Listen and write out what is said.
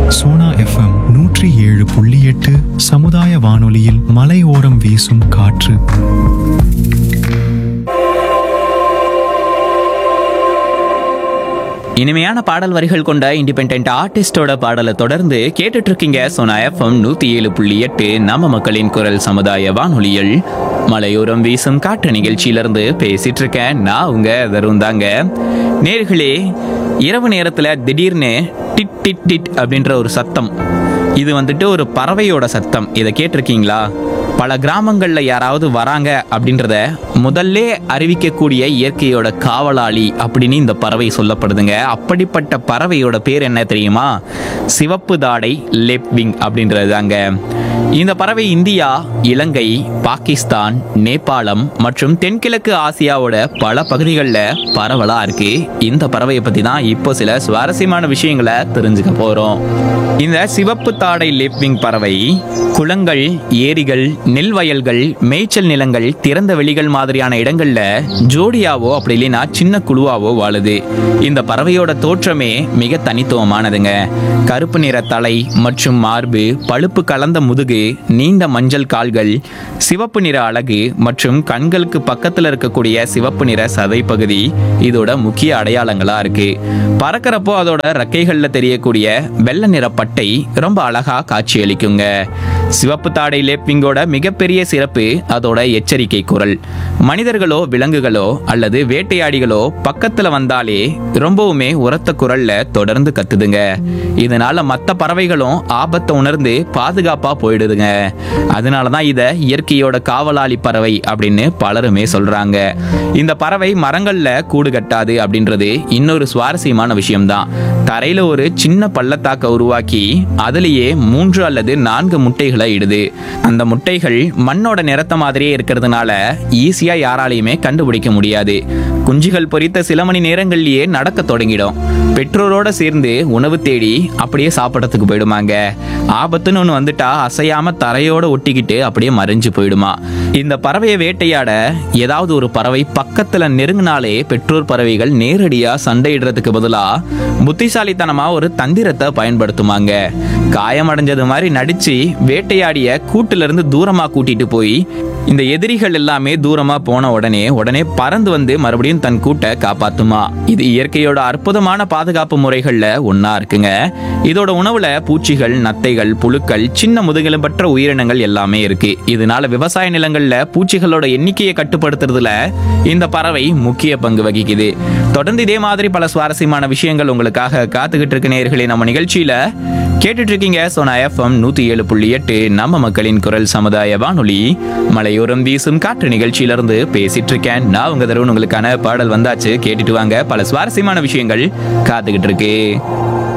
Sona FM நூற்றி ஏழு புள்ளி எட்டு சமுதாய வானொலியில் மலையோரம் வீசும் காற்று இனிமையான பாடல் வரிகள் கொண்ட இண்டிபெண்ட் ஆர்டிஸ்டோட பாடலை தொடர்ந்து கேட்டுட்டு இருக்கீங்க சோனா எஃப்எம் நூத்தி ஏழு புள்ளி எட்டு நம்ம மக்களின் குரல் சமுதாய வானொலியில் மலையோரம் வீசும் காற்று நிகழ்ச்சியிலிருந்து பேசிட்டு இருக்கேன் நான் உங்க தருண் தாங்க நேர்களே இரவு நேரத்துல திடீர்னு டிட் டிட் டிட் அப்படின்ற ஒரு சத்தம் இது வந்துட்டு ஒரு பறவையோட சத்தம் இதை கேட்டிருக்கீங்களா பல கிராமங்கள்ல யாராவது வராங்க அப்படின்றத முதல்ல அறிவிக்கக்கூடிய இயற்கையோட காவலாளி அப்படின்னு இந்த பறவை சொல்லப்படுதுங்க அப்படிப்பட்ட பறவையோட பேர் என்ன தெரியுமா சிவப்பு தாடை லெப்விங் அப்படின்றது தாங்க இந்த பறவை இந்தியா இலங்கை பாகிஸ்தான் நேபாளம் மற்றும் தென்கிழக்கு ஆசியாவோட பல பகுதிகளில் பரவலா இருக்கு இந்த பறவையை பத்தி தான் இப்போ சில சுவாரஸ்யமான விஷயங்களை தெரிஞ்சுக்க போறோம் இந்த சிவப்பு தாடை லேப்விங் பறவை குளங்கள் ஏரிகள் நெல் வயல்கள் மேய்ச்சல் நிலங்கள் திறந்த வெளிகள் மாதிரியான இடங்கள்ல ஜோடியாவோ அப்படி இல்லைன்னா சின்ன குழுவாவோ வாழுது இந்த பறவையோட தோற்றமே மிக தனித்துவமானதுங்க கருப்பு நிற தலை மற்றும் மார்பு பழுப்பு கலந்த முதுகு நீண்ட மஞ்சள் கால்கள் சிவப்பு நிற அழகு மற்றும் கண்களுக்கு பக்கத்துல இருக்கக்கூடிய சிவப்பு நிற சதை பகுதி இதோட முக்கிய அடையாளங்களா இருக்கு பறக்கிறப்போ அதோட ரெக்கைகள்ல தெரியக்கூடிய வெள்ளை நிற பட்டை ரொம்ப அழகா காட்சியளிக்குங்க சிவப்பு தாடை லேப்பிங்கோட மிகப்பெரிய சிறப்பு அதோட எச்சரிக்கை குரல் மனிதர்களோ விலங்குகளோ அல்லது வேட்டையாடிகளோ பக்கத்துல வந்தாலே ரொம்பவுமே உரத்த குரல்ல தொடர்ந்து கத்துதுங்க இதனால மற்ற பறவைகளும் ஆபத்தை உணர்ந்து பாதுகாப்பா போயிடுதுங்க அதனால தான் இதை இயற்கையோட காவலாளி பறவை அப்படின்னு பலருமே சொல்றாங்க இந்த பறவை மரங்கள்ல கூடு கட்டாது அப்படின்றது இன்னொரு சுவாரஸ்யமான விஷயம்தான் தரையில ஒரு சின்ன பள்ளத்தாக்க உருவாக்கி அதுலேயே மூன்று அல்லது நான்கு முட்டைகளை இடுது அந்த முட்டைகள் மண்ணோட நிறத்த மாதிரியே இருக்கிறதுனால ஈஸியா யாராலையுமே கண்டுபிடிக்க முடியாது குஞ்சுகள் பொரித்த சில மணி நேரங்கள்லயே நடக்க தொடங்கிடும் பெற்றோரோட சேர்ந்து உணவு தேடி அப்படியே சாப்பிடறதுக்கு போயிடுமாங்க ஆபத்துன்னு ஒன்று வந்துட்டா அசையாம தரையோட ஒட்டிக்கிட்டு அப்படியே மறைஞ்சு போயிடுமா இந்த பறவையை வேட்டையாட ஏதாவது ஒரு பறவை பக்கத்துல நெருங்கினாலே பெற்றோர் பறவைகள் நேரடியா சண்டையிடுறதுக்கு பதிலா புத்திசாலித்தனமா ஒரு தந்திரத்தை பயன்படுத்துமாங்க காயமடைஞ்சது மாதிரி நடிச்சு வேட்டையாடிய கூட்டுல இருந்து தூரமா கூட்டிட்டு போய் இந்த எதிரிகள் எல்லாமே தூரமா போன உடனே உடனே பறந்து வந்து மறுபடியும் தன் கூட்டை காப்பாத்துமா இது இயற்கையோட அற்புதமான பாதுகாப்பு முறைகள்ல ஒண்ணா இருக்குங்க இதோட உணவுல பூச்சிகள் நத்தைகள் புழுக்கள் சின்ன முதுகெலும்பற்ற உயிரினங்கள் எல்லாமே இருக்கு இதனால விவசாய நிலங்கள்ல பூச்சிகளோட எண்ணிக்கையை கட்டுப்படுத்துறதுல இந்த பறவை முக்கிய பங்கு வகிக்குது தொடர்ந்து இதே மாதிரி பல சுவாரஸ்யமான விஷயங்கள் உங்களுக்காக காத்துக்கிட்டு இருக்கு நேயர்களே நம்ம நிகழ்ச்சியில கேட்டுட்டு இருக்கீங்க சோனா எஃப்எம் நூத்தி ஏழு புள்ளி எட்டு நம்ம மக்களின் குரல் சமுதாய வானொலி மலையோரம் வீசும் காற்று நிகழ்ச்சியிலிருந்து பேசிட்டு இருக்கேன் நான் உங்க தருவன் உங்களுக்கான பாடல் வந்தாச்சு கேட்டுட்டு வாங்க பல சுவாரஸ்யமான விஷயங்கள் காத்துக்கிட்டு இருக்கு